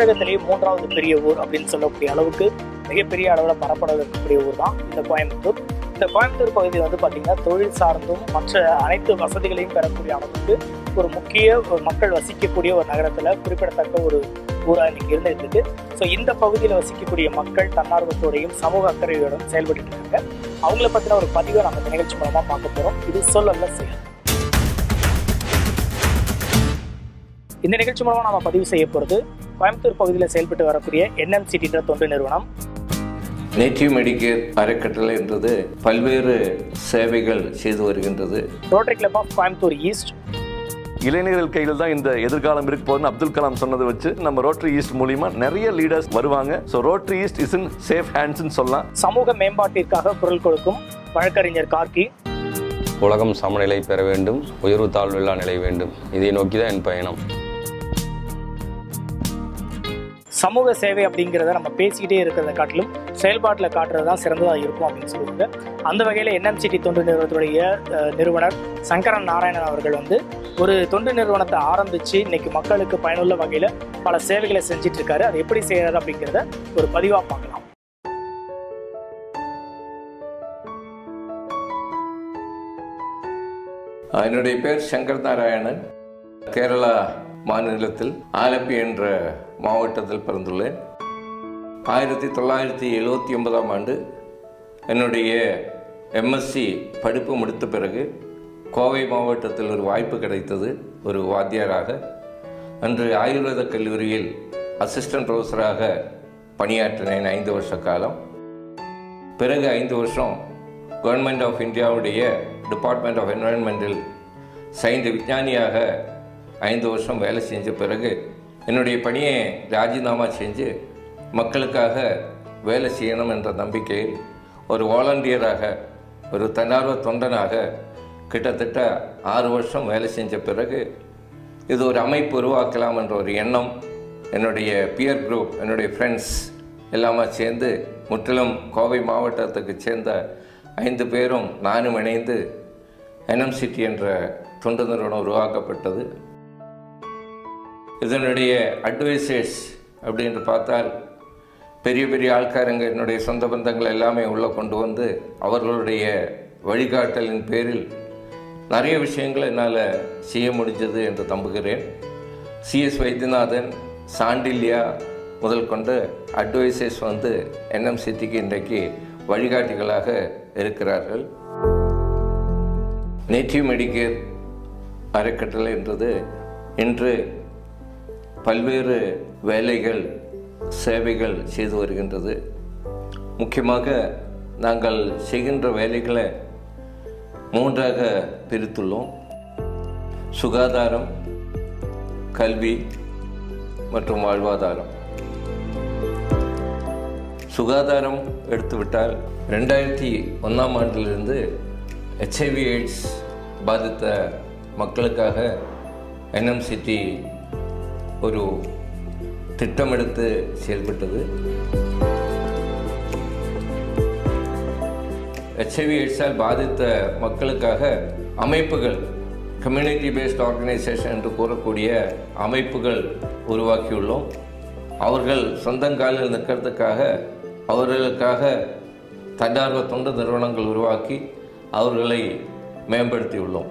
தமிழகத்திலேயே மூன்றாவது பெரிய ஊர் அப்படின்னு சொல்லக்கூடிய அளவுக்கு மிகப்பெரிய அளவில் பரப்பட இருக்கக்கூடிய ஊர் தான் இந்த கோயம்புத்தூர் இந்த கோயம்புத்தூர் பகுதியில் வந்து பார்த்தீங்கன்னா தொழில் சார்ந்தும் மற்ற அனைத்து வசதிகளையும் பெறக்கூடிய அளவுக்கு ஒரு முக்கிய ஒரு மக்கள் வசிக்கக்கூடிய ஒரு நகரத்தில் குறிப்பிடத்தக்க ஒரு ஊராக இன்னைக்கு இருந்துட்டு இருக்கு ஸோ இந்த பகுதியில் வசிக்கக்கூடிய மக்கள் தன்னார்வத்தோடையும் சமூக அக்கறையோடும் செயல்பட்டு இருக்காங்க அவங்கள பற்றின ஒரு பதிவை நம்ம இந்த நிகழ்ச்சி மூலமாக பார்க்க போகிறோம் இது சொல்லல செயல் இந்த நிகழ்ச்சி மூலமாக நாம பதிவு செய்ய போகிறது கோயம்புத்தூர் பகுதியில் செயல்பட்டு வரக்கூடிய என்எம்சிடின்ற தொண்டு நிறுவனம் நேட்டிவ் மெடிக்கேர் அறக்கட்டளை என்றது பல்வேறு சேவைகள் செய்து வருகின்றது rotary club of Coimbatore east இளைஞர்கள் கையில் தான் இந்த எதிர்காலம் இருக்க போகுதுன்னு அப்துல் கலாம் சொன்னதை வச்சு நம்ம ரோட்டரி ஈஸ்ட் மூலியமா நிறைய லீடர்ஸ் வருவாங்க so rotary east is in safe ஹேண்ட்ஸ்னு சொல்லலாம் சமூக மேம்பாட்டிற்காக குரல் கொடுக்கும் வழக்கறிஞர் கார்கி உலகம் சமநிலை பெற வேண்டும் உயர்வு தாழ்வில்லா நிலை வேண்டும் இதை நோக்கி தான் என் பயணம் சமூக சேவை அப்படிங்கிறத நம்ம பேசிக்கிட்டே இருக்கிறத காட்டிலும் செயல்பாட்டில் காட்டுறது தான் சிறந்ததாக இருக்கும் அப்படின்னு சொல்லுவாங்க அந்த வகையில் என்எம்சிடி தொண்டு நிறுவனத்துடைய அஹ், நிறுவனர் சங்கரன் நாராயணன் அவர்கள் வந்து ஒரு தொண்டு நிறுவனத்தை ஆரம்பித்து இன்னைக்கு மக்களுக்கு பயனுள்ள வகையில் பல சேவைகளை செஞ்சுட்டு இருக்காரு அது எப்படி செய்யறது அப்படிங்கிறத ஒரு பதிவாக பார்க்கலாம் என்னுடைய பேர் சங்கர் நாராயணன் கேரளா மாநிலத்தில் ஆலப்பி என்ற மாவட்டத்தில் பிறந்துள்ளேன் ஆயிரத்தி தொள்ளாயிரத்தி எழுவத்தி ஒன்பதாம் ஆண்டு என்னுடைய எம்எஸ்சி படிப்பு முடித்த பிறகு கோவை மாவட்டத்தில் ஒரு வாய்ப்பு கிடைத்தது ஒரு வாத்தியாராக அன்று ஆயுர்வேத கல்லூரியில் அசிஸ்டன்ட் ப்ரொஃபஸராக பணியாற்றினேன் ஐந்து வருஷ காலம் பிறகு ஐந்து வருஷம் கவர்மெண்ட் ஆஃப் இந்தியாவுடைய டிபார்ட்மெண்ட் ஆஃப் என்வரன்மெண்டில் சைந்து விஞ்ஞானியாக ஐந்து வருஷம் வேலை செஞ்ச பிறகு என்னுடைய பணியை ராஜினாமா செஞ்சு மக்களுக்காக வேலை செய்யணும் என்ற நம்பிக்கையில் ஒரு வாலண்டியராக ஒரு தன்னார்வ தொண்டனாக கிட்டத்தட்ட ஆறு வருஷம் வேலை செஞ்ச பிறகு இது ஒரு அமைப்பு உருவாக்கலாம் என்ற ஒரு எண்ணம் என்னுடைய பியர் குரூப் என்னுடைய ஃப்ரெண்ட்ஸ் எல்லாமே சேர்ந்து முற்றிலும் கோவை மாவட்டத்துக்கு சேர்ந்த ஐந்து பேரும் நானும் இணைந்து என்எம்சிடி என்ற தொண்டு நிறுவனம் உருவாக்கப்பட்டது இதனுடைய அட்வைசர்ஸ் அப்படின்னு பார்த்தால் பெரிய பெரிய ஆள்காரங்க என்னுடைய சொந்த பந்தங்கள் எல்லாமே உள்ளே கொண்டு வந்து அவர்களுடைய வழிகாட்டலின் பேரில் நிறைய விஷயங்களை என்னால் செய்ய முடிஞ்சது என்று நம்புகிறேன் சிஎஸ் வைத்தியநாதன் சாண்டில்யா முதல் கொண்டு அட்வைசர்ஸ் வந்து என்எம்சிடிக்கு இன்றைக்கு வழிகாட்டிகளாக இருக்கிறார்கள் நேட்டிவ் மெடிக்கேர் அறக்கட்டளை என்றது இன்று பல்வேறு வேலைகள் சேவைகள் செய்து வருகின்றது முக்கியமாக நாங்கள் செய்கின்ற வேலைகளை மூன்றாக பிரித்துள்ளோம் சுகாதாரம் கல்வி மற்றும் வாழ்வாதாரம் சுகாதாரம் எடுத்துவிட்டால் ரெண்டாயிரத்தி ஒன்றாம் ஆண்டிலிருந்து ஹெச்ஐவி எய்ட்ஸ் பாதித்த மக்களுக்காக என்எம்சிடி ஒரு திட்டமெடுத்து செயல்பட்டது ஹெச்ஐவி எய்ட்ஸால் பாதித்த மக்களுக்காக அமைப்புகள் கம்யூனிட்டி பேஸ்ட் ஆர்கனைசேஷன் என்று கூறக்கூடிய அமைப்புகள் உருவாக்கியுள்ளோம் அவர்கள் சொந்தங்காலில் நிற்கிறதுக்காக அவர்களுக்காக தன்னார்வ தொண்டு நிறுவனங்கள் உருவாக்கி அவர்களை மேம்படுத்தியுள்ளோம்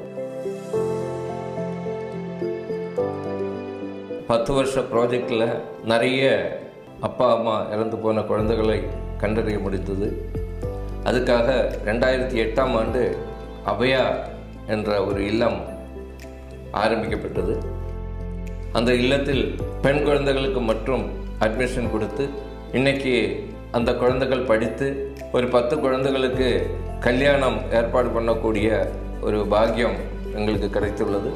பத்து வருஷ ப்ராஜெக்டில் நிறைய அப்பா அம்மா இறந்து போன குழந்தைகளை கண்டறிய முடிந்தது அதுக்காக ரெண்டாயிரத்தி எட்டாம் ஆண்டு அபயா என்ற ஒரு இல்லம் ஆரம்பிக்கப்பட்டது அந்த இல்லத்தில் பெண் குழந்தைகளுக்கு மட்டும் அட்மிஷன் கொடுத்து இன்னைக்கு அந்த குழந்தைகள் படித்து ஒரு பத்து குழந்தைகளுக்கு கல்யாணம் ஏற்பாடு பண்ணக்கூடிய ஒரு பாக்கியம் எங்களுக்கு கிடைத்துள்ளது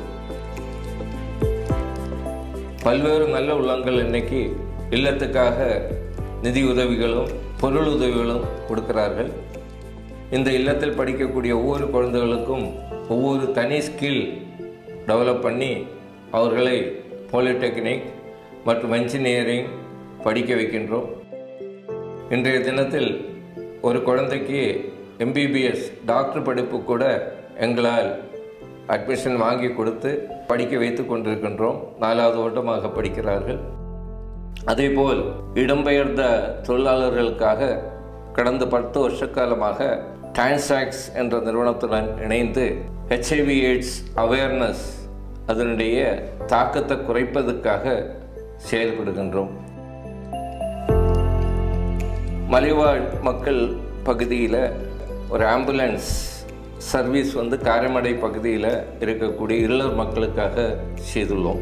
பல்வேறு நல்ல உள்ளங்கள் இன்னைக்கு இல்லத்துக்காக நிதி உதவிகளும் பொருள் உதவிகளும் கொடுக்கிறார்கள் இந்த இல்லத்தில் படிக்கக்கூடிய ஒவ்வொரு குழந்தைகளுக்கும் ஒவ்வொரு தனி ஸ்கில் டெவலப் பண்ணி அவர்களை பாலிடெக்னிக் மற்றும் என்ஜினியரிங் படிக்க வைக்கின்றோம் இன்றைய தினத்தில் ஒரு குழந்தைக்கு எம்பிபிஎஸ் டாக்டர் படிப்பு கூட எங்களால் அட்மிஷன் வாங்கி கொடுத்து படிக்க வைத்து கொண்டிருக்கின்றோம் நாலாவது வருடமாக படிக்கிறார்கள் அதேபோல் இடம்பெயர்ந்த தொழிலாளர்களுக்காக கடந்த பத்து வருஷ காலமாக டான்சாக்ஸ் என்ற நிறுவனத்துடன் இணைந்து ஹெச்ஐவி எய்ட்ஸ் அவேர்னஸ் அதனுடைய தாக்கத்தை குறைப்பதற்காக செயல்படுகின்றோம் மலைவாழ் மக்கள் பகுதியில் ஒரு ஆம்புலன்ஸ் சர்வீஸ் வந்து காரமடை பகுதியில் இருக்கக்கூடிய இருளர் மக்களுக்காக செய்துள்ளோம்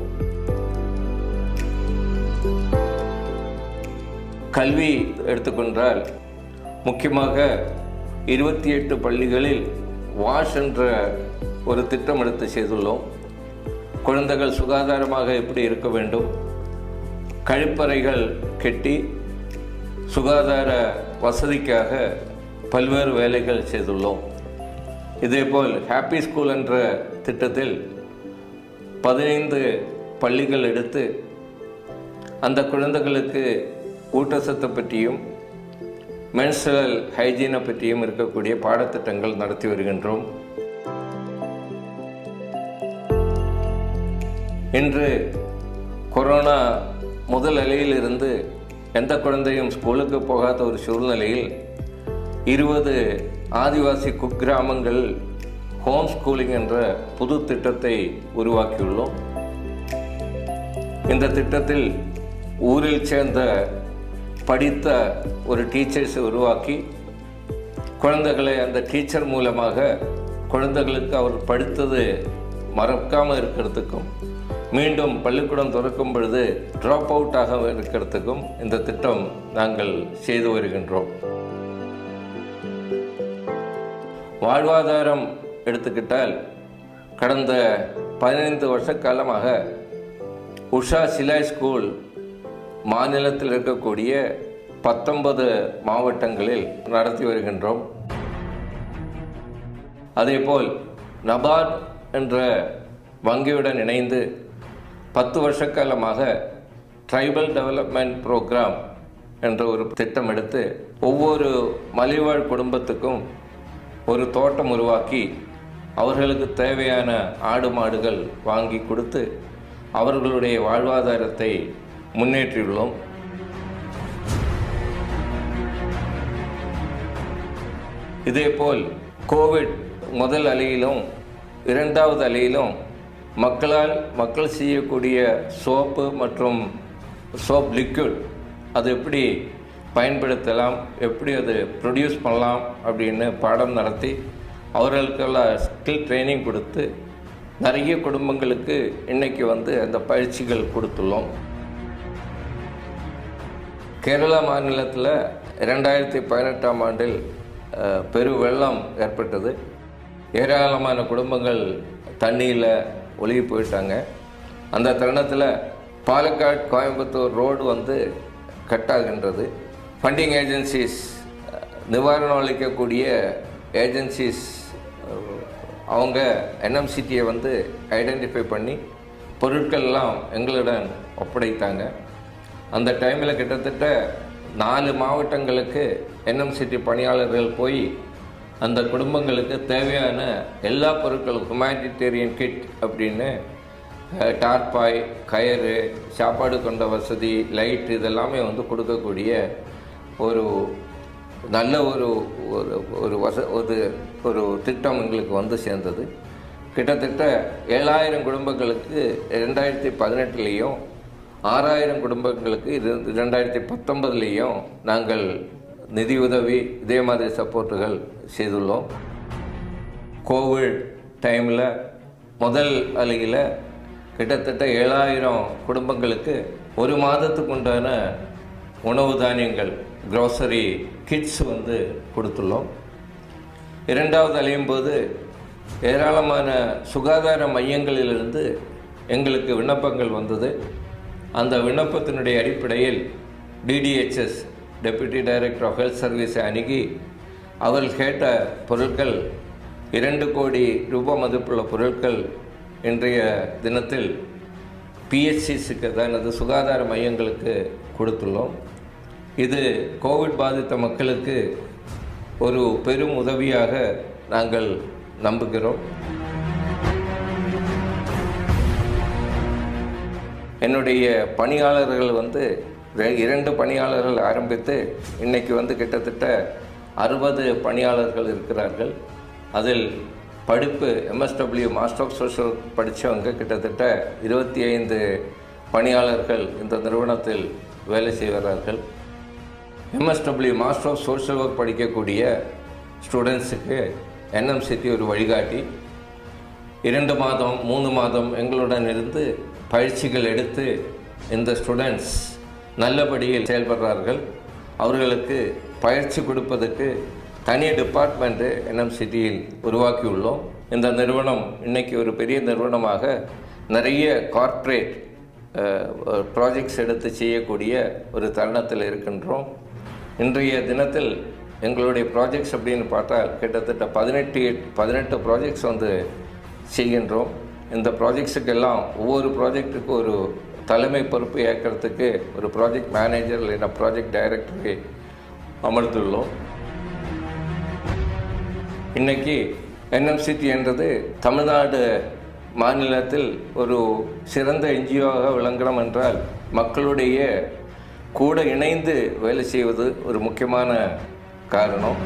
கல்வி எடுத்துக்கொண்டால் முக்கியமாக இருபத்தி எட்டு பள்ளிகளில் வாஷ் என்ற ஒரு திட்டம் எடுத்து செய்துள்ளோம் குழந்தைகள் சுகாதாரமாக எப்படி இருக்க வேண்டும் கழிப்பறைகள் கெட்டி சுகாதார வசதிக்காக பல்வேறு வேலைகள் செய்துள்ளோம் இதேபோல் ஹாப்பி ஸ்கூல் என்ற திட்டத்தில் பதினைந்து பள்ளிகள் எடுத்து அந்த குழந்தைகளுக்கு ஊட்டச்சத்தை பற்றியும் மென்சுரல் ஹைஜீனை பற்றியும் இருக்கக்கூடிய பாடத்திட்டங்கள் நடத்தி வருகின்றோம் இன்று கொரோனா முதல் அலையிலிருந்து எந்த குழந்தையும் ஸ்கூலுக்கு போகாத ஒரு சூழ்நிலையில் இருபது ஆதிவாசி குக்கிராமங்கள் ஹோம் ஸ்கூலிங் என்ற புது திட்டத்தை உருவாக்கியுள்ளோம் இந்த திட்டத்தில் ஊரில் சேர்ந்த படித்த ஒரு டீச்சர்ஸை உருவாக்கி குழந்தைகளை அந்த டீச்சர் மூலமாக குழந்தைகளுக்கு அவர் படித்தது மறக்காமல் இருக்கிறதுக்கும் மீண்டும் பள்ளிக்கூடம் திறக்கும் பொழுது ட்ராப் அவுட் ஆக இருக்கிறதுக்கும் இந்த திட்டம் நாங்கள் செய்து வருகின்றோம் வாழ்வாதாரம் எடுத்துக்கிட்டால் கடந்த பதினைந்து வருஷ காலமாக உஷா சிலாய் ஸ்கூல் மாநிலத்தில் இருக்கக்கூடிய பத்தொன்பது மாவட்டங்களில் நடத்தி வருகின்றோம் அதேபோல் நபார்ட் என்ற வங்கியுடன் இணைந்து பத்து வருஷ காலமாக ட்ரைபல் டெவலப்மெண்ட் ப்ரோக்ராம் என்ற ஒரு திட்டம் எடுத்து ஒவ்வொரு மலைவாழ் குடும்பத்துக்கும் ஒரு தோட்டம் உருவாக்கி அவர்களுக்கு தேவையான ஆடு மாடுகள் வாங்கி கொடுத்து அவர்களுடைய வாழ்வாதாரத்தை முன்னேற்றியுள்ளோம் இதேபோல் கோவிட் முதல் அலையிலும் இரண்டாவது அலையிலும் மக்களால் மக்கள் செய்யக்கூடிய சோப்பு மற்றும் சோப் லிக்விட் அது எப்படி பயன்படுத்தலாம் எப்படி அது ப்ரொடியூஸ் பண்ணலாம் அப்படின்னு பாடம் நடத்தி அவர்களுக்கெல்லாம் ஸ்கில் ட்ரைனிங் கொடுத்து நிறைய குடும்பங்களுக்கு இன்னைக்கு வந்து அந்த பயிற்சிகள் கொடுத்துள்ளோம் கேரளா மாநிலத்தில் இரண்டாயிரத்தி பதினெட்டாம் ஆண்டில் அஹ், பெரு வெள்ளம் ஏற்பட்டது ஏராளமான குடும்பங்கள் தண்ணியில் ஒழுகி போயிட்டாங்க அந்த தருணத்தில் பாலக்காடு கோயம்புத்தூர் ரோடு வந்து கட் ஆகின்றது ஃபண்டிங் ஏஜென்சிஸ் நிவாரணம் அளிக்கக்கூடிய ஏஜென்சிஸ் அவங்க என்எம்சிடியை வந்து ஐடென்டிஃபை பண்ணி பொருட்கள்லாம் எங்களுடன் ஒப்படைத்தாங்க அந்த டைமில் கிட்டத்தட்ட நாலு மாவட்டங்களுக்கு என்எம்சிடி பணியாளர்கள் போய் அந்த குடும்பங்களுக்கு தேவையான எல்லா பொருட்களும் ஹுமானிட்டேரியன் கிட் அப்படின்னு அஹ், டார்பாய் கயிறு சாப்பாடு கொண்ட வசதி லைட் இதெல்லாமே வந்து கொடுக்கக்கூடிய ஒரு நல்ல ஒரு ஒரு ஒரு வச ஒரு ஒரு திட்டம் எங்களுக்கு வந்து சேர்ந்தது கிட்டத்தட்ட ஏழாயிரம் குடும்பங்களுக்கு ரெண்டாயிரத்தி பதினெட்டுலேயும் ஆறாயிரம் குடும்பங்களுக்கு இரு ரெண்டாயிரத்தி பத்தொன்பதுலேயும் நாங்கள் நிதியுதவி இதே மாதிரி சப்போர்ட்டுகள் செய்துள்ளோம் கோவிட் டைமில் முதல் அலையில் கிட்டத்தட்ட ஏழாயிரம் குடும்பங்களுக்கு ஒரு மாதத்துக்கு உண்டான உணவு தானியங்கள் க்ரோசரி கிட்ஸ் வந்து கொடுத்துள்ளோம் இரண்டாவது அலையும் போது ஏராளமான சுகாதார மையங்களிலிருந்து எங்களுக்கு விண்ணப்பங்கள் வந்தது அந்த விண்ணப்பத்தினுடைய அடிப்படையில் DDHS deputy director of health சர்வீஸை அணுகி அவர்கள் கேட்ட பொருட்கள் இரண்டு கோடி ரூபாய் மதிப்புள்ள பொருட்கள் இன்றைய தினத்தில் பிஹெச்சிஸுக்கு அதாவது சுகாதார மையங்களுக்கு கொடுத்துள்ளோம் இது கோவிட் பாதித்த மக்களுக்கு ஒரு பெரும் உதவியாக நாங்கள் நம்புகிறோம் என்னுடைய பணியாளர்கள் வந்து ரெ- இரண்டு பணியாளர்கள் ஆரம்பித்து இன்னைக்கு வந்து கிட்டத்தட்ட அறுபது பணியாளர்கள் இருக்கிறார்கள் அதில் படிப்பு எம்எஸ்டபிள்யூ மாஸ்டர் ஆஃப் சோஷியல் படித்தவங்க கிட்டத்தட்ட இருபத்தி ஐந்து பணியாளர்கள் இந்த நிறுவனத்தில் வேலை செய்கிறார்கள் MSW master of social work படிக்கக்கூடிய ஸ்டூடெண்ட்ஸுக்கு என்எம்சிடி ஒரு வழிகாட்டி இரண்டு மாதம் மூணு மாதம் எங்களுடன் இருந்து பயிற்சிகள் எடுத்து இந்த ஸ்டூடெண்ட்ஸ் நல்லபடியில் செயல்படுறார்கள் அவர்களுக்கு பயிற்சி கொடுப்பதற்கு தனி டிபார்ட்மெண்ட்டு என்எம்சிடியில் உருவாக்கியுள்ளோம் இந்த நிறுவனம் இன்னைக்கு ஒரு பெரிய நிறுவனமாக நிறைய கார்ப்பரேட் ப்ராஜெக்ட்ஸ் எடுத்து செய்யக்கூடிய ஒரு தருணத்தில் இருக்கின்றோம் இன்றைய தினத்தில் எங்களுடைய ப்ராஜெக்ட்ஸ் அப்படின்னு பார்த்தால் கிட்டத்தட்ட பதினெட்டு பதினெட்டு ப்ராஜெக்ட்ஸ் வந்து செய்கின்றோம் இந்த ப்ராஜெக்ட்ஸுக்கெல்லாம் ஒவ்வொரு ப்ராஜெக்ட்டுக்கு ஒரு தலைமை பொறுப்பு ஏற்கிறதுக்கு ஒரு ப்ராஜெக்ட் மேனேஜர் இல்லைன்னா ப்ராஜெக்ட் டைரக்டரை அமர்ந்துள்ளோம் இன்னைக்கு என்எம்சிடி என்றது தமிழ்நாடு மாநிலத்தில் ஒரு சிறந்த என்ஜிஓவாக விளங்கணும் என்றால் மக்களுடைய கூட இணைந்து வேலை செய்வது ஒரு முக்கியமான காரணம்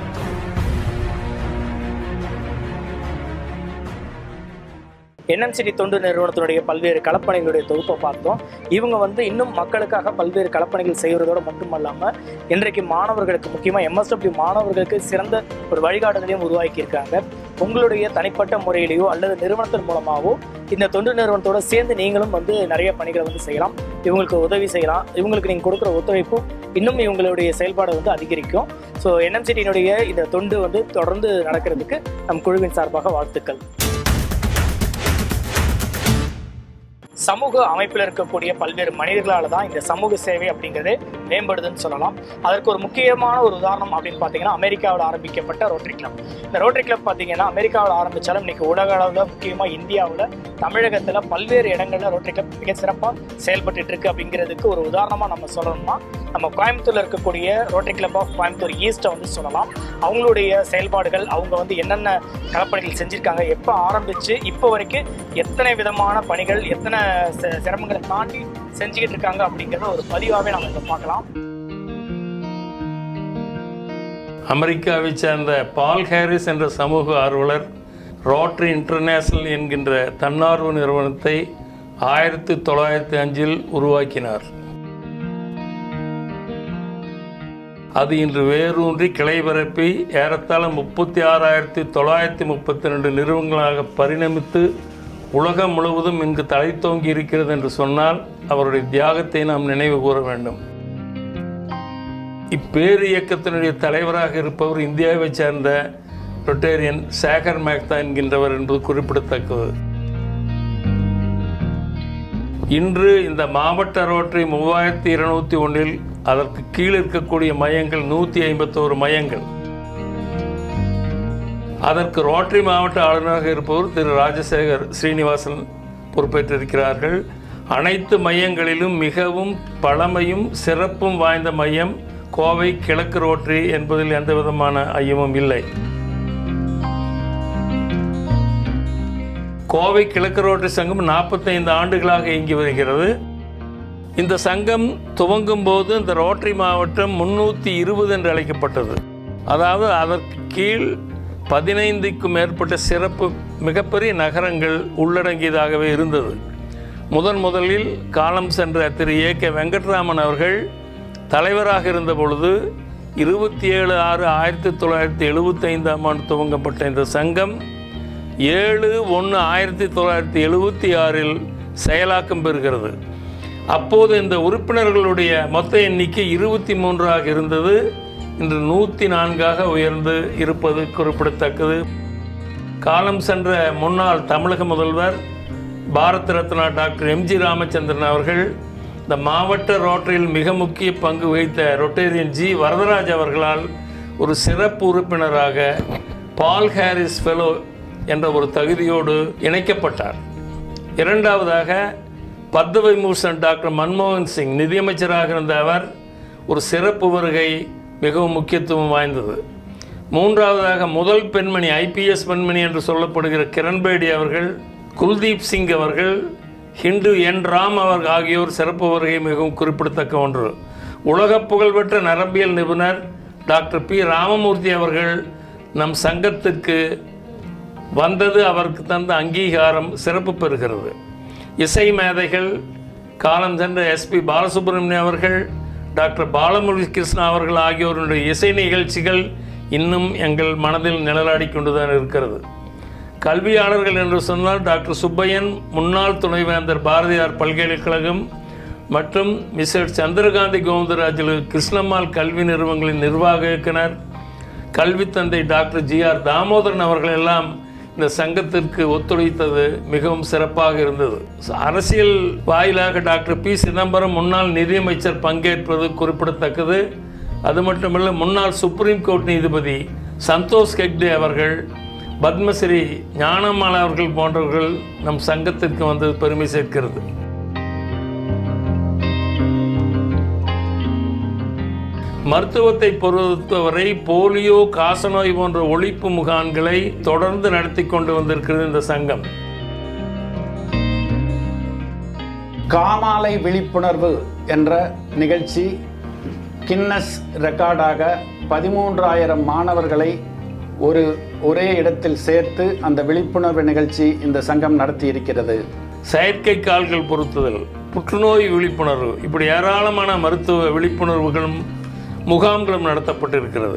என்எம்சிடி தொண்டு நிறுவனத்தினுடைய பல்வேறு களப்பணிகளுடைய தொகுப்பை பார்த்தோம் இவங்க வந்து இன்னும் மக்களுக்காக பல்வேறு களப்பணிகள் செய்வதோடு மட்டுமல்லாமல் இன்றைக்கு மாணவர்களுக்கு முக்கியமாக எம்எஸ்டபிள்யூ மாணவர்களுக்கு சிறந்த ஒரு வழிகாட்டுதலையும் உருவாக்கியிருக்காங்க உங்களுடைய தனிப்பட்ட முறையிலேயோ அல்லது நிறுவனத்தின் மூலமாகவோ இந்த தொண்டு நிறுவனத்தோட சேர்ந்து நீங்களும் வந்து நிறைய பணிகளை வந்து செய்யலாம் இவங்களுக்கு உதவி செய்யலாம் இவங்களுக்கு நீங்கள் கொடுக்குற ஒத்துழைப்பும் இன்னும் இவங்களுடைய செயல்பாடு வந்து அதிகரிக்கும் ஸோ என்எம்சிடியினுடைய இந்த தொண்டு வந்து தொடர்ந்து நடக்கிறதுக்கு நம் குழுவின் சார்பாக வாழ்த்துக்கள் சமூக அமைப்பில் இருக்கக்கூடிய பல்வேறு மனிதர்களால் தான் இந்த சமூக சேவை அப்படிங்கிறது மேம்படுதுன்னு சொல்லலாம் அதற்கு ஒரு முக்கியமான ஒரு உதாரணம் அப்படின்னு பார்த்தீங்கன்னா அமெரிக்காவில் ஆரம்பிக்கப்பட்ட ரோட்டரி கிளப் இந்த ரோட்டரி கிளப் பார்த்தீங்கன்னா அமெரிக்காவில் ஆரம்பித்தாலும் இன்னைக்கு உலக அளவில் முக்கியமாக இந்தியாவில் தமிழகத்தில் பல்வேறு இடங்களில் ரோட்டரி கிளப் மிக சிறப்பாக செயல்பட்டு இருக்கு அப்படிங்கிறதுக்கு ஒரு உதாரணமாக நம்ம சொல்லணும்னா நம்ம கோயம்புத்தூர்ல இருக்கக்கூடிய ரோட்டரி கிளப் ஆஃப் கோயம்புத்தூர் ஈஸ்ட்டை வந்து சொல்லலாம் அவங்களுடைய செயல்பாடுகள் அவங்க வந்து என்னென்ன களப்பணிகள் செஞ்சுருக்காங்க எப்போ ஆரம்பித்து இப்போ வரைக்கும் எத்தனை விதமான பணிகள் எத்தனை ச- சிரமங்களை தாண்டி செஞ்சுக்கிட்டு இருக்காங்க அப்படிங்கிறத ஒரு பதிவாகவே நம்ம இதை பார்க்கலாம் அமெரிக்காவைச் சேர்ந்த பால் ஹாரிஸ் என்ற சமூக ஆர்வலர் ரோட்டரி இன்டர்நேஷனல் என்கின்ற தன்னார்வ நிறுவனத்தை ஆயிரத்தி தொள்ளாயிரத்தி அஞ்சில் உருவாக்கினார் அது இன்று வேரூன்றி கிளை பரப்பி ஏறத்தாழ முப்பத்தி ஆறாயிரத்தி தொள்ளாயிரத்தி முப்பத்தி ரெண்டு நிறுவனங்களாக பரிணமித்து உலகம் முழுவதும் இங்கு தலைத்தோங்கி இருக்கிறது என்று சொன்னால் அவருடைய தியாகத்தை நாம் நினைவு கூற வேண்டும் இப்பேரு இயக்கத்தினுடைய தலைவராக இருப்பவர் இந்தியாவைச் சேர்ந்த ரொட்டேரியன் சேகர் மேக்தா என்கின்றவர் என்பது குறிப்பிடத்தக்கது இன்று இந்த மாவட்ட ரோட்டரி மூவாயிரத்தி இருநூத்தி ஒன்றில் அதற்கு கீழ் இருக்கக்கூடிய மையங்கள் நூற்றி ஐம்பத்தோரு மையங்கள் அதற்கு ரோட்டரி மாவட்ட ஆளுநராக இருப்பவர் திரு ராஜசேகர் ஸ்ரீனிவாசன் பொறுப்பேற்றிருக்கிறார்கள் அனைத்து மையங்களிலும் மிகவும் பழமையும் சிறப்பும் வாய்ந்த மையம் கோவை கிழக்கு ரோட்டரி என்பதில் எந்த விதமான ஐயமும் இல்லை கோவை கிழக்கு ரோட்டரி சங்கம் நாற்பத்தைந்து ஆண்டுகளாக இயங்கி வருகிறது இந்த சங்கம் துவங்கும் போது இந்த ரோட்டரி மாவட்டம் முன்னூற்றி இருபது என்று அழைக்கப்பட்டது அதாவது அதற்கு கீழ் பதினைந்துக்கும் மேற்பட்ட சிறப்பு மிகப்பெரிய நகரங்கள் உள்ளடங்கியதாகவே இருந்தது முதன் முதலில் காலம் சென்ற திரு ஏ கே வெங்கட்ராமன் அவர்கள் தலைவராக இருந்த பொழுது இருபத்தி ஏழு ஆறு ஆயிரத்தி தொள்ளாயிரத்தி எழுபத்தைந்தாம் ஆண்டு துவங்கப்பட்ட இந்த சங்கம் ஏழு ஒன்று ஆயிரத்தி தொள்ளாயிரத்தி எழுபத்தி ஆறில் செயலாக்கம் பெறுகிறது அப்போது இந்த உறுப்பினர்களுடைய மொத்த எண்ணிக்கை இருபத்தி மூன்றாக இருந்தது இன்று நூற்றி நான்காக உயர்ந்து இருப்பது குறிப்பிடத்தக்கது காலம் சென்ற முன்னாள் தமிழக முதல்வர் பாரத் ரத்னா டாக்டர் எம்ஜி ராமச்சந்திரன் அவர்கள் இந்த மாவட்ட ரோட்டரியில் மிக முக்கிய பங்கு வகித்த ரொட்டேரியன் ஜி வரதராஜ் அவர்களால் ஒரு சிறப்பு உறுப்பினராக பால் ஹாரிஸ் ஃபெலோ என்ற ஒரு தகுதியோடு இணைக்கப்பட்டார் இரண்டாவதாக பத்ம விபூஷன் டாக்டர் மன்மோகன் சிங் நிதியமைச்சராக இருந்த அவர் ஒரு சிறப்பு வருகை மிகவும் முக்கியத்துவம் வாய்ந்தது மூன்றாவதாக முதல் பெண்மணி ஐபிஎஸ் பெண்மணி என்று சொல்லப்படுகிற கிரண்பேடி அவர்கள் குல்தீப் சிங் அவர்கள் ஹிந்து என் ராம் அவர் ஆகியோர் சிறப்பு வருகை மிகவும் குறிப்பிடத்தக்க ஒன்று உலக புகழ்பெற்ற நரம்பியல் நிபுணர் டாக்டர் பி ராமமூர்த்தி அவர்கள் நம் சங்கத்துக்கு வந்தது அவருக்கு தந்த அங்கீகாரம் சிறப்பு பெறுகிறது இசை மேதைகள் காலம் சென்ற எஸ்பி பாலசுப்ரமணியம் அவர்கள் டாக்டர் பாலமுரளி கிருஷ்ணா அவர்கள் ஆகியோருடைய இசை நிகழ்ச்சிகள் இன்னும் எங்கள் மனதில் நிழலாடி கொண்டுதான் இருக்கிறது கல்வியாளர்கள் என்று சொன்னால் டாக்டர் சுப்பையன் முன்னாள் துணைவேந்தர் பாரதியார் பல்கலைக்கழகம் மற்றும் மிஸ்டர் சந்திரகாந்தி கோவிந்தராஜலு கிருஷ்ணம்மாள் கல்வி நிறுவனங்களின் நிர்வாக இயக்குனர் கல்வி தந்தை டாக்டர் ஜி ஆர் தாமோதரன் அவர்கள் எல்லாம் இந்த சங்கத்திற்கு ஒத்துழைத்தது மிகவும் சிறப்பாக இருந்தது அரசியல் வாயிலாக டாக்டர் பி சிதம்பரம் முன்னாள் நிதியமைச்சர் பங்கேற்பது குறிப்பிடத்தக்கது அது மட்டுமல்ல முன்னாள் சுப்ரீம் கோர்ட் நீதிபதி சந்தோஷ் ஹெக்டே அவர்கள் பத்மஸ்ரீ ஞானமாலா அவர்கள் போன்றவர்கள் நம் சங்கத்திற்கு வந்து பெருமை சேர்க்கிறது மருத்துவத்தை பொறுத்தவரை போலியோ காசநோய் போன்ற ஒழிப்பு முகாம்களை தொடர்ந்து நடத்தி கொண்டு வந்திருக்கிறது இந்த சங்கம் காமாலை விழிப்புணர்வு என்ற நிகழ்ச்சி கின்னஸ் ரெக்கார்டாக பதிமூன்றாயிரம் மாணவர்களை ஒரு ஒரே இடத்தில் சேர்த்து அந்த விழிப்புணர்வு நிகழ்ச்சி இந்த சங்கம் நடத்தி இருக்கிறது செயற்கை கால்கள் பொருத்துதல் புற்றுநோய் விழிப்புணர்வு இப்படி ஏராளமான மருத்துவ விழிப்புணர்வுகளும் முகாம்களும் நடத்தப்பட்டிருக்கிறது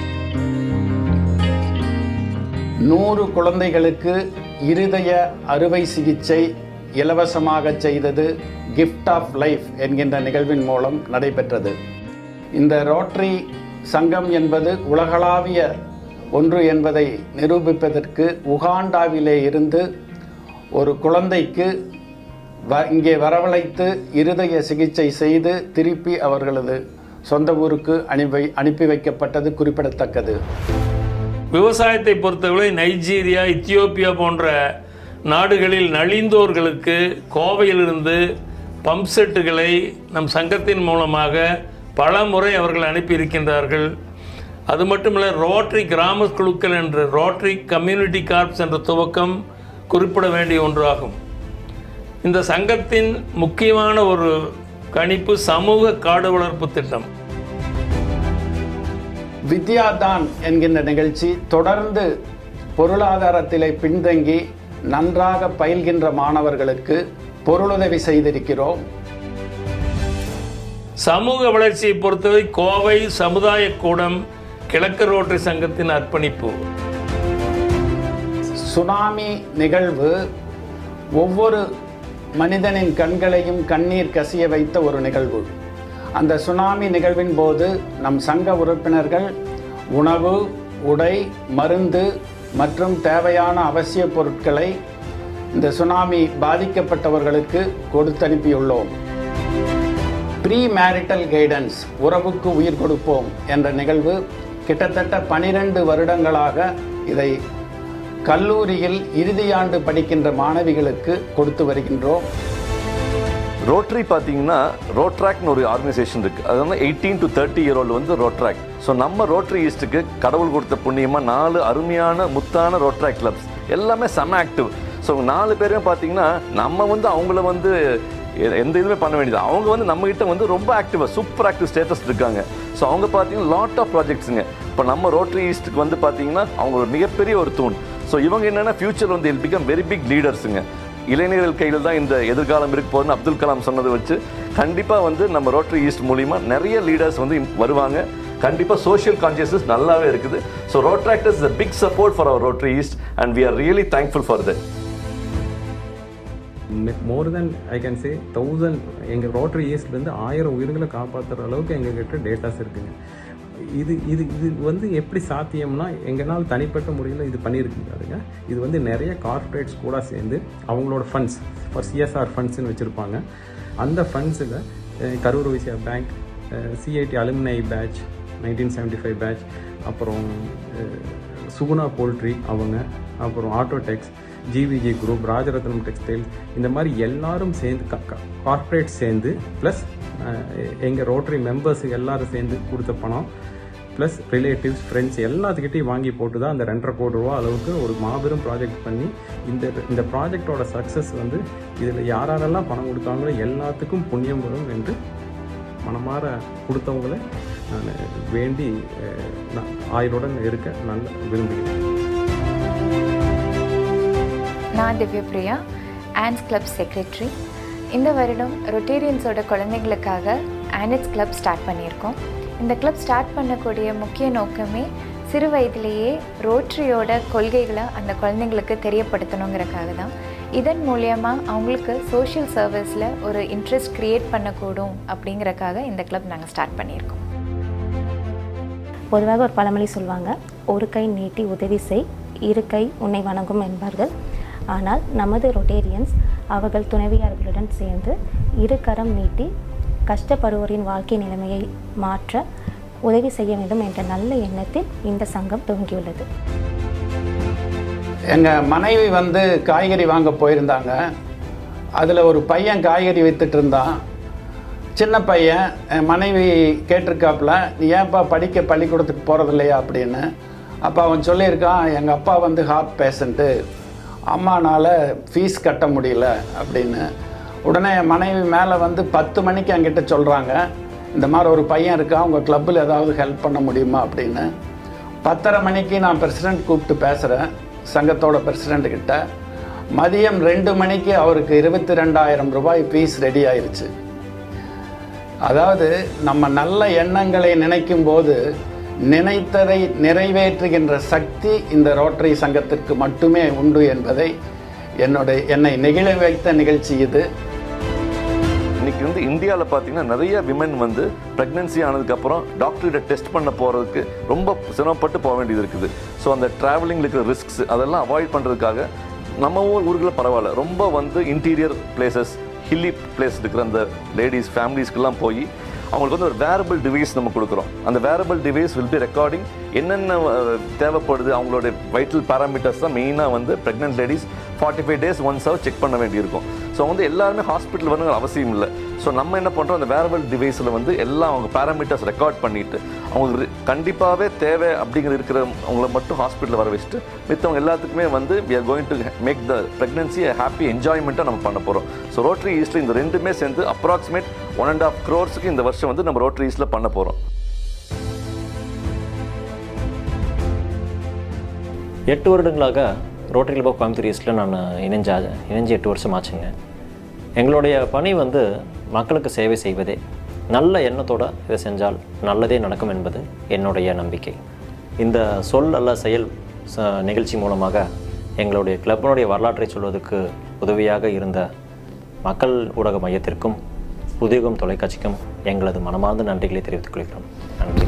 நூறு குழந்தைகளுக்கு இருதய அறுவை சிகிச்சை இலவசமாக செய்தது கிஃப்ட் ஆஃப் லைஃப் என்கின்ற நிகழ்வின் மூலம் நடைபெற்றது இந்த ரோட்டரி சங்கம் என்பது உலகளாவிய ஒன்று என்பதை நிரூபிப்பதற்கு உகாண்டாவிலே இருந்து ஒரு குழந்தைக்கு வ இங்கே வரவழைத்து இருதய சிகிச்சை செய்து திருப்பி அவர்களது சொந்த ஊருக்கு அனுப்பி அனுப்பி வைக்கப்பட்டது குறிப்பிடத்தக்கது விவசாயத்தை பொறுத்தவரை நைஜீரியா இத்தியோப்பியா போன்ற நாடுகளில் நலிந்தோர்களுக்கு கோவையிலிருந்து பம்ப் செட்டுகளை நம் சங்கத்தின் மூலமாக பல முறை அவர்கள் அனுப்பியிருக்கின்றார்கள் அது மட்டுமல்ல ரோட்டரி கிராம குழுக்கள் என்ற ரோட்டரி கம்யூனிட்டி கார்ப்ஸ் என்ற துவக்கம் குறிப்பிட வேண்டிய ஒன்றாகும் இந்த சங்கத்தின் முக்கியமான ஒரு கணிப்பு சமூக காடு வளர்ப்பு திட்டம் வித்யாதான் என்கின்ற நிகழ்ச்சி தொடர்ந்து பொருளாதாரத்திலே பின்தங்கி நன்றாக பயில்கின்ற மாணவர்களுக்கு பொருளுதவி செய்திருக்கிறோம் சமூக வளர்ச்சியை பொறுத்தவரை கோவை சமுதாய கூடம் கிழக்கு ரோட்டரி சங்கத்தின் அர்ப்பணிப்பு சுனாமி நிகழ்வு ஒவ்வொரு மனிதனின் கண்களையும் கண்ணீர் கசிய வைத்த ஒரு நிகழ்வு அந்த சுனாமி நிகழ்வின் போது நம் சங்க உறுப்பினர்கள் உணவு உடை மருந்து மற்றும் தேவையான அவசிய பொருட்களை இந்த சுனாமி பாதிக்கப்பட்டவர்களுக்கு கொடுத்தனுப்பியுள்ளோம் ப்ரீ மேரிட்டல் கைடன்ஸ் உறவுக்கு உயிர் கொடுப்போம் என்ற நிகழ்வு கிட்டத்தட்ட பனிரெண்டு வருடங்களாக இதை கல்லூரியில் இறுதியாண்டு படிக்கின்ற மாணவிகளுக்கு கொடுத்து வருகின்றோம் ரோட்டரி பார்த்தீங்கன்னா ரோட்ராக்னு ஒரு ஆர்கனைசேஷன் இருக்குது அது வந்து eighteen to thirty year old வந்து ரோட்ராக் ஸோ நம்ம ரோட்டரி ஈஸ்ட்டுக்கு கடவுள் கொடுத்த புண்ணியமாக நாலு அருமையான முத்தான ரோட்ராக் கிளப்ஸ் எல்லாமே செம ஆக்டிவ் ஸோ நாலு பேருமே பார்த்தீங்கன்னா நம்ம வந்து அவங்கள வந்து எ- எந்த இதுவுமே பண்ண வேண்டியது அவங்க வந்து நம்ம கிட்ட வந்து ரொம்ப ஆக்டிவாக சூப்பர் ஆக்டிவ் ஸ்டேட்டஸ் இருக்காங்க ஸோ அவங்க பார்த்தீங்கன்னா லாட் ஆஃப் ப்ராஜெக்ட்ஸுங்க இப்போ நம்ம ரோட்டரி ஈஸ்ட்டுக்கு வந்து பார்த்தீங்கன்னா அவங்க ஒரு மிகப்பெரிய ஒரு தூண் ஸோ இவங்க என்னென்னா ஃபியூச்சர் வந்து இல் பிகம் வெரி பிக் லீடர்ஸுங்க இளைஞர்கள் கையில் தான் இந்த எதிர்காலம் இருக்க போகுதுன்னு அப்துல் கலாம் சொன்னதை வச்சு கண்டிப்பாக வந்து நம்ம ரோட்டரி ஈஸ்ட் மூலிமா நிறைய லீடர்ஸ் வந்து வருவாங்க கண்டிப்பாக சோஷியல் கான்சியஸஸ் நல்லாவே இருக்குது so rotaractors is big support for our rotary east and we are really thankful for that more then I can say thousand எங்கள் ரோட்டரி ஈஸ்ட்லேருந்து ஆயிரம் உயிர்களை காப்பாற்றுற அளவுக்கு எங்ககிட்ட டேட்டாஸ் இருக்குங்க இது இது இது வந்து எப்படி சாத்தியம்னா எங்களால் தனிப்பட்ட முறையில் இது பண்ணியிருக்காருங்க இது வந்து நிறைய கார்ப்பரேட்ஸ் கூட சேர்ந்து அவங்களோட ஃபண்ட்ஸ் ஃபார் சிஎஸ்ஆர் ஃபண்ட்ஸ்னு வச்சுருப்பாங்க அந்த ஃபண்ட்ஸில் கரூர் வைசியா பேங்க் சிஐடி அலுமினை batch nineteen seventy five batch அப்புறம் அஹ், சுகுணா போல்ட்ரி அவங்க அப்புறம் Autotex GVG group Rajarathnam textile இந்த மாதிரி எல்லாரும் சேர்ந்து கார்ப்பரேட் சேர்ந்து ப்ளஸ் எங்கள் ரோட்டரி மெம்பர்ஸ் எல்லாரும் சேர்ந்து கொடுத்த பணம் ப்ளஸ் ரிலேட்டிவ்ஸ் ஃப்ரெண்ட்ஸ் எல்லாத்துக்கிட்டையும் வாங்கி போட்டு தான் அந்த ரெண்டரை கோடி ரூபா அளவுக்கு ஒரு மாபெரும் ப்ராஜெக்ட் பண்ணி இந்த இந்த ப்ராஜெக்டோட சக்ஸஸ் வந்து இதில் யாரெல்லாம் பணம் கொடுத்தாங்களோ எல்லாத்துக்கும் புண்ணியம் வரும் என்று மனமாற கொடுத்தவங்கள நான் வேண்டி அஹ், நான் ஆயுளுடன் இருக்க நல்ல விரும்புகிறேன் நான் திவ்யபிரியா ஆன்ஸ் கிளப் செக்ரெட்டரி இந்த வருடம் ரொட்டேரியன்ஸோட குழந்தைங்களுக்காக ஆனிட்ஸ் கிளப் ஸ்டார்ட் பண்ணியிருக்கோம் இந்த கிளப் ஸ்டார்ட் பண்ணக்கூடிய முக்கிய நோக்கமே சிறு வயதிலேயே ரோட்டரியோட கொள்கைகளை அந்த குழந்தைங்களுக்கு தெரியப்படுத்தணுங்கிறக்காக தான் இதன் மூலியமாக அவங்களுக்கு சோஷியல் சர்வீஸில் ஒரு இன்ட்ரெஸ்ட் க்ரியேட் பண்ணக்கூடும் அப்படிங்கிறக்காக இந்த கிளப் நாங்கள் ஸ்டார்ட் பண்ணியிருக்கோம் பொதுவாக ஒரு பழமொழி சொல்லுவாங்க ஒரு கை நீட்டி உதவி செய் இரு கை உன்னை வணங்கும் என்பார்கள் ஆனால் நமது ரொட்டேரியன்ஸ் அவர்கள் துணைவியார்களுடன் சேர்ந்து இரு கரம் நீட்டி கஷ்டப்படுவோரின் வாழ்க்கை நிலைமையை மாற்ற உதவி செய்ய வேண்டும் என்ற நல்ல எண்ணத்தில் இந்த சங்கம் துவங்கியுள்ளது எங்கள் மனைவி வந்து காய்கறி வாங்க போயிருந்தாங்க அதில் ஒரு பையன் காய்கறி வித்துட்டு இருந்தான் சின்ன பையன் என் மனைவி கேட்டிருக்காப்புல நீ ஏன்ப்பா படிக்க பள்ளிக்கூடத்துக்கு போகிறது இல்லையா அப்படின்னு அப்போ அவன் சொல்லியிருக்கான் எங்கள் அப்பா வந்து ஹார்ட் பேஷண்ட்டு அம்மானால் ஃபீஸ் கட்ட முடியல அப்படின்னு உடனே என் மனைவி மேலே வந்து பத்து மணிக்கு என்கிட்ட சொல்கிறாங்க இந்த மாதிரி ஒரு பையன் இருக்கான் உங்கள் கிளப்பில் ஏதாவது ஹெல்ப் பண்ண முடியுமா அப்படின்னு பத்தரை மணிக்கு நான் பிரசிடெண்ட் கூப்பிட்டு பேசுகிறேன் சங்கத்தோட பிரசிடெண்ட் கிட்ட மதியம் ரெண்டு மணிக்கு அவருக்கு இருபத்தி ரெண்டாயிரம் ரூபாய் ஃபீஸ் ரெடி ஆயிருச்சு அதாவது நம்ம நல்ல எண்ணங்களை நினைக்கும் போது நினைத்ததை நிறைவேற்றுகின்ற சக்தி இந்த ரோட்டரி சங்கத்திற்கு மட்டுமே உண்டு என்பதை என்னுடைய என்னை நெகிழ வைத்த நிகழ்ச்சி இது இன்னைக்கு வந்து இந்தியாவில் பார்த்தீங்கன்னா நிறைய விமன் வந்து ப்ரெக்னென்சி ஆனதுக்கப்புறம் டாக்டர்கிட்ட டெஸ்ட் பண்ண போகிறதுக்கு ரொம்ப சிரமப்பட்டு போக வேண்டியது இருக்குது ஸோ அந்த ட்ராவலிங்கில் இருக்கிற ரிஸ்க்ஸ் அதெல்லாம் அவாய்ட் பண்ணுறதுக்காக நம்ம ஊர் ஊர்களில் பரவாயில்ல ரொம்ப வந்து இன்டீரியர் பிளேசஸ் ஹில்லி பிளேஸ் இருக்கிற அந்த லேடிஸ் ஃபேமிலிஸ்க்கெல்லாம் போய் அவங்களுக்கு வந்து ஒரு வேரபிள் டிவைஸ் நம்ம கொடுக்குறோம் அந்த wearable device will be recording என்னென்ன அஹ், தேவைப்படுது அவங்களோட வைட்டல் பேராமீட்டர்ஸ் தான் மெயினாக வந்து pregnant ladies forty five days ஒன்ஸாக செக் பண்ண வேண்டியிருக்கும் ஸோ வந்து எல்லாருமே ஹாஸ்பிட்டல் வரணுங்கிற அவசியம் இல்லை ஸோ நம்ம என்ன பண்ணுறோம் அந்த வேரபிள் டிவைஸில் வந்து எல்லாம் அவங்க பேராமீட்டர்ஸ் ரெக்கார்ட் பண்ணிட்டு அவங்களுக்கு கண்டிப்பாகவே தேவை அப்படிங்கிற இருக்கிற அவங்கள மட்டும் ஹாஸ்பிட்டலில் வர வச்சுட்டு மித்தவங்க எல்லாத்துக்குமே வந்து we are going to make the pregnancy happy என்ஜாய்மெண்ட்டாக நம்ம பண்ண போகிறோம் ஸோ ரோட்டரி ஈஸ்ட்டில் இந்த ரெண்டுமே சேர்ந்து அப்ராக்சிமேட் ஒன் அண்ட் ஆஃப் க்ரோர்ஸுக்கு இந்த வருஷம் வந்து நம்ம ரோட்டரி ஈஸ்ட்டில் பண்ண போகிறோம் எட்டு வருடங்களாக ரோட்டரி கிளப் ஆஃப் கோயம்புத்தூர் ஈஸ்ட்டில் நான் இணைஞ்சா இணைஞ்சு எட்டு வருஷம் ஆச்சுங்க எங்களுடைய பணி வந்து மக்களுக்கு சேவை செய்வதே நல்ல எண்ணத்தோட இதை செஞ்சால் நல்லதே நடக்கும் என்பது என்னுடைய நம்பிக்கை இந்த சொல் அல்ல செயல் ச- நிகழ்ச்சி மூலமாக எங்களுடைய கிளப்பினுடைய வரலாற்றை சொல்வதற்கு உதவியாக இருந்த மக்கள் ஊடக மையத்திற்கும் புதியகம் தொலைக்காட்சிக்கும் எங்களது மனமார்ந்த நன்றிகளை தெரிவித்துக் கொள்கிறோம் நன்றி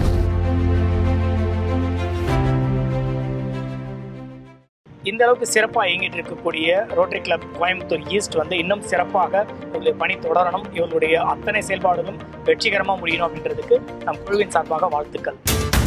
இந்த அளவுக்கு சிறப்பாக இயங்கிட்டு இருக்கக்கூடிய ரோட்டரி கிளப் கோயம்புத்தூர் ஈஸ்ட் வந்து இன்னும் சிறப்பாக இவர்களுடைய பணி தொடரணும் இவர்களுடைய அத்தனை செயல்பாடுகளும் வெற்றிகரமாக முடியணும் அப்படின்றதுக்கு நம் குழுவின் சார்பாக வாழ்த்துக்கள்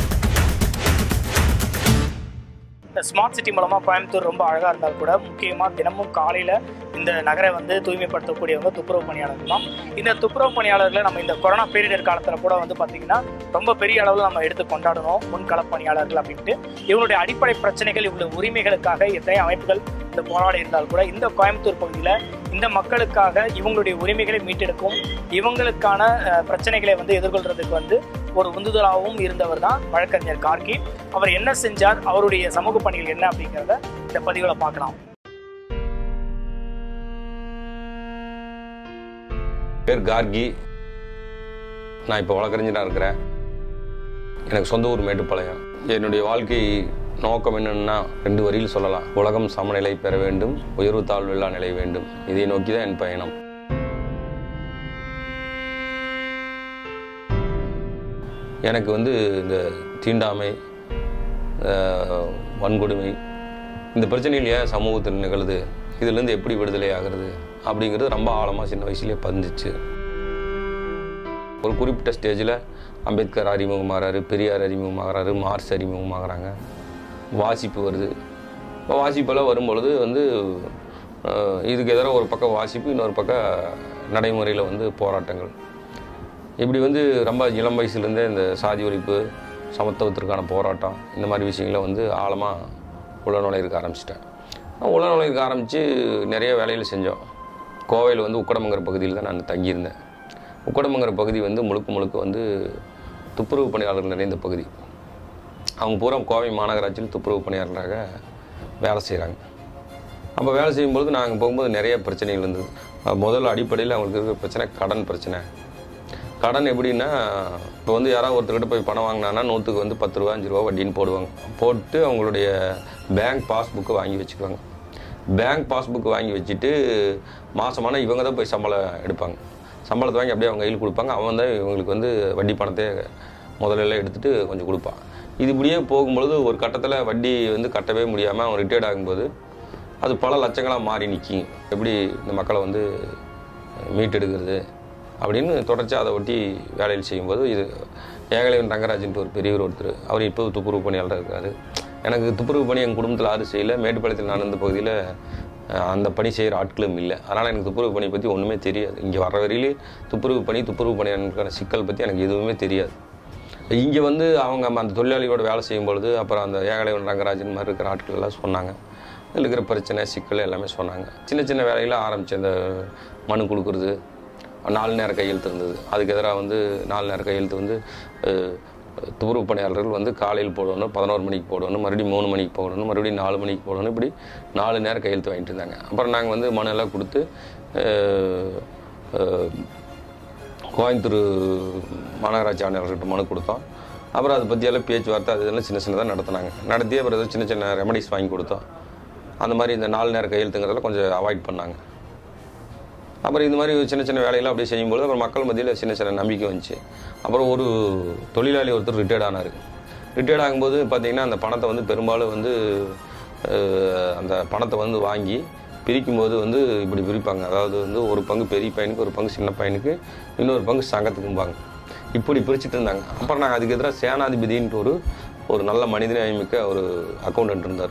இந்த ஸ்மார்ட் சிட்டி மூலமாக கோயம்புத்தூர் ரொம்ப அழகாக இருந்தால் கூட முக்கியமாக தினமும் காலையில் இந்த நகரை வந்து தூய்மைப்படுத்தக்கூடியவங்க துப்புரவு பணியாளர்கள் தான் இந்த துப்புரவு பணியாளர்களை நம்ம இந்த கொரோனா பீரியட் காலத்தில் கூட வந்து பார்த்திங்கன்னா ரொம்ப பெரிய அளவில் நம்ம எடுத்து கொண்டாடணும் முன்கள பணியாளர்கள் அப்படின்ட்டு இவங்களுடைய அடிப்படை பிரச்சனைகள் இவங்களுடைய உரிமைகளுக்காக எத்தனை அமைப்புகள் இந்த போராடி இருந்தால் கூட இந்த கோயம்புத்தூர் பகுதியில் இந்த மக்களுக்காக இவங்களுடைய உரிமைகளை மீட்டெடுக்கும் இவங்களுக்கான அஹ், பிரச்சனைகளை வந்து எதிர்கொள்றதுக்கு வந்து ஒரு உந்துதலாகவும் இருந்தவர் தான் வழக்கறிஞர் கார்கி அவர் என்ன செஞ்சார் அவருடைய சமூக பணிகள் என்ன அப்படிங்கிறத இந்த பதிவில் பார்க்கலாம் பேர் கார்கி நான் இப்போ வழக்கறிஞராக இருக்கிறேன் எனக்கு சொந்த ஊர் மேட்டுப்பாளையம் என்னுடைய வாழ்க்கை நோக்கம் என்னன்னா ரெண்டு வரியில் சொல்லலாம் உலகம் சமநிலை பெற வேண்டும் உயர்வு தாழ்வில்லா நிலை வேண்டும் இதை நோக்கி தான் என் பயணம் எனக்கு வந்து இந்த தீண்டாமை அஹ், வன்கொடுமை இந்த பிரச்சனைகள் ஏன் சமூகத்தில் நிகழுது இதுலேருந்து எப்படி விடுதலை ஆகிறது அப்படிங்கிறது ரொம்ப ஆழமாக சின்ன வயசுலேயே பதிஞ்சிச்சு ஒரு குறிப்பிட்ட ஸ்டேஜில் அம்பேத்கர் அறிமுகமாகறாரு பெரியார் அறிமுகமாகறாரு மார்க்ஸ் அறிமுகமாகறாங்க வாசிப்பு வருது இப்போ வாசிப்பெல்லாம் வரும்பொழுது வந்து அஹ், இதுக்கு எதிராக ஒரு பக்கம் வாசிப்பு இன்னொரு பக்கம் நடைமுறையில் வந்து போராட்டங்கள் இப்படி வந்து ரொம்ப இளம் வயசுலேருந்தே இந்த சாதி ஒழிப்பு சமத்துவத்திற்கான போராட்டம் இந்த மாதிரி விஷயங்களை வந்து ஆழமாக உளநுழையிருக்க ஆரம்பிச்சிட்டேன் உளநுழையிருக்க ஆரம்பித்து நிறைய வேலைகள் செஞ்சோம் கோவையில் வந்து உக்கடமங்கர பகுதியில் தான் நான் தங்கியிருந்தேன் உக்கடம்ங்கிற பகுதி வந்து முழுக்க முழுக்க வந்து துப்புரவு பணியாளர்கள் நிறைந்த பகுதி அவங்க பூரா கோவை மாநகராட்சியில் துப்புரவு பணியாளராக வேலை செய்கிறாங்க அப்போ வேலை செய்யும்பொழுது நாங்கள் போகும்போது நிறைய பிரச்சனைகள் இருந்தது அஹ் முதல்ல அடிப்படையில் அவங்களுக்கு இருக்கிற பிரச்சனை கடன் பிரச்சனை கடன் எப்படின்னா இப்போ வந்து யாராவது ஒருத்தர்கிட்ட போய் பணம் வாங்கினான்னா நூற்றுக்கு வந்து பத்து ரூபா அஞ்சு ரூபா வட்டின்னு போடுவாங்க போட்டு அவங்களுடைய பேங்க் பாஸ்புக்கு வாங்கி வச்சுக்குவாங்க பேங்க் பாஸ்புக் வாங்கி வச்சுட்டு மாதமான இவங்க தான் போய் சம்பளம் எடுப்பாங்க சம்பளத்தை வாங்கி அப்படியே அவங்க கையில் கொடுப்பாங்க அவன் தான் இவங்களுக்கு வந்து வட்டி பணத்தை முதல்ல எடுத்துகிட்டு கொஞ்சம் கொடுப்பான் இது இப்படியே போகும்பொழுது ஒரு கட்டத்தில் வட்டி வந்து கட்டவே முடியாமல் அவன் ரிட்டையர்ட் ஆகும்போது அது பல லட்சங்களாக மாறி நிற்கும் எப்படி இந்த மக்களை வந்து மீட்டெடுக்கிறது அப்படின்னு தொடர்ச்சியாக அதை ஒட்டி வேலையில் செய்யும்போது இது ஏகலைவன் ரங்கராஜன்ட்டு ஒரு பெரியவர் ஒருத்தர் அவர் இப்போ துப்புரவு பணியாளர் இருக்காரு எனக்கு துப்புரவு பணி எங்கள் குடும்பத்தில் யாரும் செய்யல மேட்டுப்பாளையத்தில் நான் இருந்த பகுதியில் அஹ், அந்த பணி செய்கிற ஆட்களும் இல்லை அதனால் எனக்கு துப்புரவு பணி பற்றி ஒன்றுமே தெரியாது இங்கே வர வரையிலே துப்புரவு பணி துப்புரவு பணியாளர்களுக்கான சிக்கல் பற்றி எனக்கு எதுவுமே தெரியாது இங்கே வந்து அவங்க அந்த தொழிலாளியோட வேலை செய்யும் பொழுது அப்புறம் அந்த ஏகலைவன் ரங்கராஜன் மாதிரி இருக்கிற ஆட்கள் எல்லாம் சொன்னாங்க அதில் இருக்கிற பிரச்சனை சிக்கல் எல்லாமே சொன்னாங்க சின்ன சின்ன வேலைகளை ஆரம்பிச்சு அந்த மனு கொடுக்குறது நாலு நேர கையெழுத்து இருந்தது அதுக்கு எதிராக வந்து நாலு நேர கையெழுத்து வந்து அஹ், துப்புரவு பணியாளர்கள் வந்து காலையில் போடணும் பதினோரு மணிக்கு போடணும் மறுபடியும் மூணு மணிக்கு போடணும் மறுபடியும் நாலு மணிக்கு போடணும் இப்படி நாலு நேரம் கையெழுத்து வாங்கிட்டு இருந்தாங்க அப்புறம் நாங்கள் வந்து மனு எல்லாம் கொடுத்து அஹ், அஹ், கோயம்புத்தூர் மாநகராட்சி ஆணையர்கிட்ட மனு கொடுத்தோம் அப்புறம் அதை பற்றியெல்லாம் பேச்சுவார்த்தை அது இதெல்லாம் சின்ன சின்னதாக நடத்துனாங்க நடத்தி அப்புறம் ஏதோ சின்ன சின்ன ரெமடிஸ் வாங்கி கொடுத்தோம் அந்த மாதிரி இந்த நாலு நேர கையெழுத்துங்கிறதெல்லாம் கொஞ்சம் அவாய்ட் பண்ணாங்க அப்புறம் இந்த மாதிரி சின்ன சின்ன வேலையெல்லாம் அப்படியே செய்யும்போது அப்புறம் மக்கள் மத்தியில் சின்ன சின்ன நம்பிக்கை வந்துச்சு அப்புறம் ஒரு தொழிலாளி ஒருத்தர் ரிட்டையர்ட் ஆனார் ரிட்டையர்ட் ஆகும்போது பார்த்தீங்கன்னா அந்த பணத்தை வந்து பெரும்பாலும் வந்து அஹ், அந்த பணத்தை வந்து வாங்கி பிரிக்கும்போது வந்து இப்படி பிரிப்பாங்க அதாவது வந்து ஒரு பங்கு பெரிய பையனுக்கு ஒரு பங்கு சின்ன பையனுக்கு இன்னொரு பங்கு சங்கத்துக்கும்பாங்க இப்படி பிரிச்சுட்டு இருந்தாங்க அப்புறம் நாங்கள் அதுக்கு எதிராக சேனாதிபதின்ட்டு ஒரு ஒரு நல்ல மனிதநேயமிக்க ஒரு அக்கௌண்டன்ட் இருந்தார்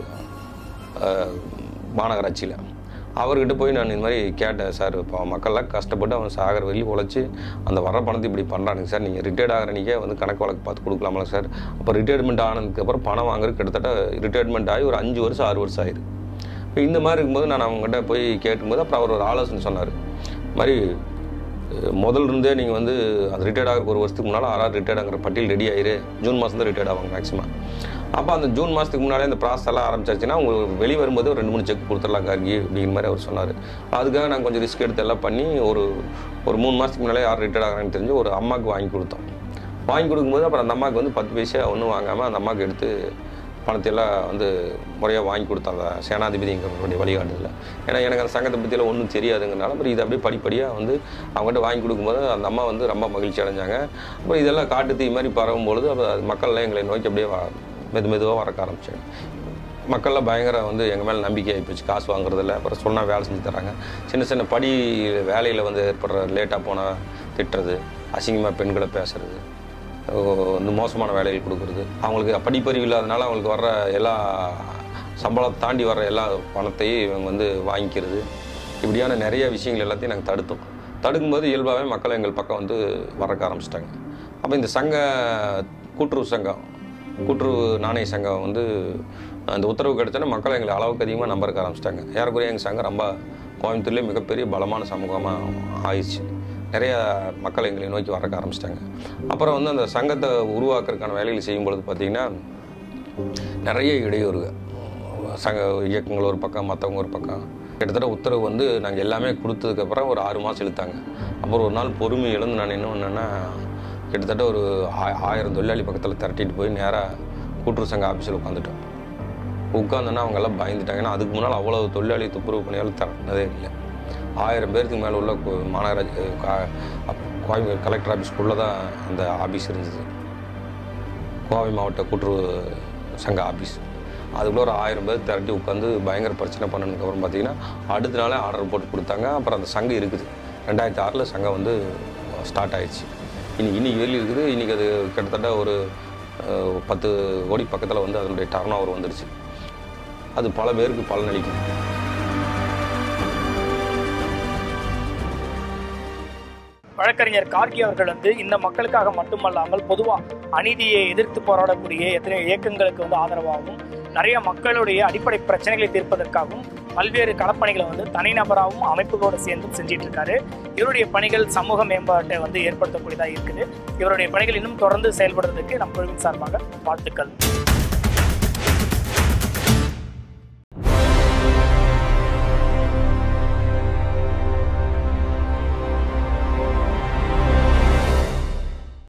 மாநகராட்சியில் அவர்கிட்ட போய் நான் இந்த மாதிரி கேட்டேன் சார் இப்போ மக்கள்லாம் கஷ்டப்பட்டு அவன் சாகர வெளி உழைச்சி அந்த வர பணத்தை இப்படி பண்ணுறானுங்க சார் நீங்கள் ரிட்டையர்ட் ஆகிற அன்றைக்கே வந்து கணக்கு வழக்கு பார்த்து கொடுக்கலாமா சார் அப்போ ரிட்டையர்மெண்ட் ஆனதுக்கப்புறம் பணம் வாங்குறது கிட்டத்தட்ட ரிட்டையர்மெண்ட் ஆகி ஒரு அஞ்சு வருஷம் ஆறு வருஷம் ஆயிரு இப்போ இந்த மாதிரி இருக்கும்போது நான் அவங்ககிட்ட போய் கேட்டும்போது அப்புறம் அவர் ஒரு ஆலோசனை சொன்னார் இந்த மாதிரி அஹ், முதல்ல இருந்தே நீங்கள் வந்து அந்த ரிட்டையர்ட் ஆகிற ஒரு வருஷத்துக்கு முன்னால் ஆறாவது ரிட்டையர்ட் ஆகிற பட்டியல் ரெடி ஆயிரு ஜூன் மாதம் தான் ரிட்டையர்ட் ஆவாங்க மேக்ஸிமம் அப்போ அந்த ஜூன் மாதத்துக்கு முன்னாலே இந்த ப்ராசஸ் எல்லாம் ஆரம்பிச்சாச்சுன்னா உங்களுக்கு வெளியே வரும்போது ஒரு ரெண்டு மூணு செக் கொடுத்துடலாம் கார்கி அப்படிங்கிற மாதிரி அவர் சொன்னார் அதுக்காக நான் கொஞ்சம் ரிஸ்க் எடுத்து எல்லாம் பண்ணி ஒரு ஒரு மூணு மாதத்துக்கு முன்னாலே யார் ரிட்டையர்ட் ஆகிறாங்கன்னு தெரிஞ்சு ஒரு அம்மாவுக்கு வாங்கி கொடுத்தோம் வாங்கி கொடுக்கும்போது அப்புறம் அந்த அம்மாவுக்கு வந்து பத்து பைசா ஒன்றும் வாங்காமல் அந்த அம்மாவுக்கு எடுத்து பணத்தையெல்லாம் வந்து முறையாக வாங்கி கொடுத்தாங்க சேனாதிபதிங்கிறவருடைய வழிகாட்டுதல ஏன்னா எனக்கு அந்த சங்கத்தை பற்றியெல்லாம் ஒன்றும் தெரியாதுங்கிறனால அப்புறம் இதை அப்படியே படிப்படியாக வந்து அவங்ககிட்ட வாங்கி கொடுக்கும்போது அந்த அம்மா வந்து ரொம்ப மகிழ்ச்சி அடைஞ்சாங்க அப்புறம் இதெல்லாம் காட்டு தீ மாதிரி பரவும் பொழுது அப்போ அது மக்கள்லாம் எங்களை நோக்கி அப்படியே வ- மெது மெதுவாக வரக்க ஆரம்பிச்சாங்க மக்கள்லாம் பயங்கர வந்து எங்கள் மேலே நம்பிக்கை ஆகிப்போச்சு காசு வாங்குறதில்ல அப்புறம் சொன்னால் வேலை செஞ்சு தராங்க சின்ன சின்ன படி வேலையில் வந்து ஏற்படுற லேட்டாக போனால் திட்டுறது அசிங்கமாக பெண்களை பேசுறது ஓ, வந்து மோசமான வேலைகள் கொடுக்குறது அவங்களுக்கு படிப்பறிவு இல்லாதனால அவங்களுக்கு வர்ற எல்லா சம்பளத்தை தாண்டி வர்ற எல்லா பணத்தையும் இவங்க வந்து வாங்கிக்கிறது இப்படியான நிறைய விஷயங்கள் எல்லாத்தையும் நாங்கள் தடுத்தோம் தடுக்கும்போது இயல்பாகவே மக்கள் எங்கள் பக்கம் வந்து வரக்க ஆரம்பிச்சிட்டாங்க அப்போ இந்த சங்க கூட்டுறவு சங்கம் கூட்டுறவு நாணய சங்கம் வந்து அந்த உத்தரவு கிடைச்சோன்னே மக்கள் எங்களை அளவுக்கு அதிகமாக நம்பருக்கு ஆரம்பிச்சிட்டாங்க ஏறக்குறைய எங்கள் சங்கம் ரொம்ப கோயம்புத்தூர்லேயே மிகப்பெரிய பலமான சமூகமாக ஆயிடுச்சு நிறைய மக்கள் எங்களை நோக்கி வரக்க ஆரம்பிச்சிட்டாங்க அப்புறம் வந்து அந்த சங்கத்தை உருவாக்குறதுக்கான வேலைகள் செய்யும் பொழுது பார்த்திங்கன்னா நிறைய இடையூறுகள் சங்க இயக்கங்கள் ஒரு பக்கம் மற்றவங்க ஒரு பக்கம் கிட்டத்தட்ட உத்தரவு வந்து நாங்கள் எல்லாமே கொடுத்ததுக்கப்புறம் ஒரு ஆறு மாதம் இழுத்தாங்க அப்புறம் ஒரு நாள் பொறுமை இழந்து நான் என்ன பண்ணேன்னா கிட்டத்தட்ட ஒரு ஆ- ஆயிரம் தொழிலாளி பக்கத்தில் திரட்டிட்டு போய் நேராக கூட்டுறவு சங்க ஆஃபீஸில் உட்காந்துட்டோம் உட்காந்தோன்னா அவங்க எல்லாம் பயந்துட்டாங்க ஏன்னா அதுக்கு முன்னால் அவ்வளோ தொழிலாளி துப்புரவு பணியாளர் திரட்டினதே இல்லை ஆயிரம் பேருக்கு மேலே உள்ள கு- மாநகராட்சி கா- அப்- கோயம்புத்தூர் கலெக்டர் ஆஃபீஸ்க்குள்ளே தான் அந்த ஆஃபீஸ் இருந்தது கோவை மாவட்ட கூட்டுறவு சங்க ஆஃபீஸ் அதுக்குள்ள ஒரு ஆயிரம் பேர் திரட்டி உட்காந்து பயங்கர பிரச்சனை பண்ணதுக்கப்புறம் பார்த்தீங்கன்னா அடுத்த நாளே ஆர்டர் போட்டு கொடுத்தாங்க அப்புறம் அந்த சங்கம் இருக்குது ரெண்டாயிரத்தி ஆறில் சங்கம் வந்து ஸ்டார்ட் ஆயிடுச்சு இன்னைக்கு இன்னைக்கு வெளியே இருக்குது இன்றைக்கி அது கிட்டத்தட்ட ஒரு அஹ், பத்து கோடி பக்கத்தில் வந்து அதனுடைய டர்ன் ஓவர் வந்துடுச்சு அது பல பேருக்கு பலனளிக்கும் வழக்கறிஞர் கார்கி அவர்கள் வந்து இந்த மக்களுக்காக மட்டுமல்லாமல் பொதுவாக அநீதியை எதிர்த்து போராடக்கூடிய எத்தனை இயக்கங்களுக்கு வந்து ஆதரவாகவும் நிறைய மக்களுடைய அடிப்படை பிரச்சனைகளை தீர்ப்பதற்காகவும் பல்வேறு களப்பணிகளை வந்து தனிநபராகவும் அமைப்புகளோடு சேர்ந்தும் செஞ்சிட்டு இருக்காரு இவருடைய பணிகள் சமூக மேம்பாட்டை வந்து ஏற்படுத்தக்கூடியதாக இருக்குது இவருடைய பணிகள் இன்னும் தொடர்ந்து செயல்படுறதுக்கு நம் குழுவின் சார்பாக வாழ்த்துக்கள்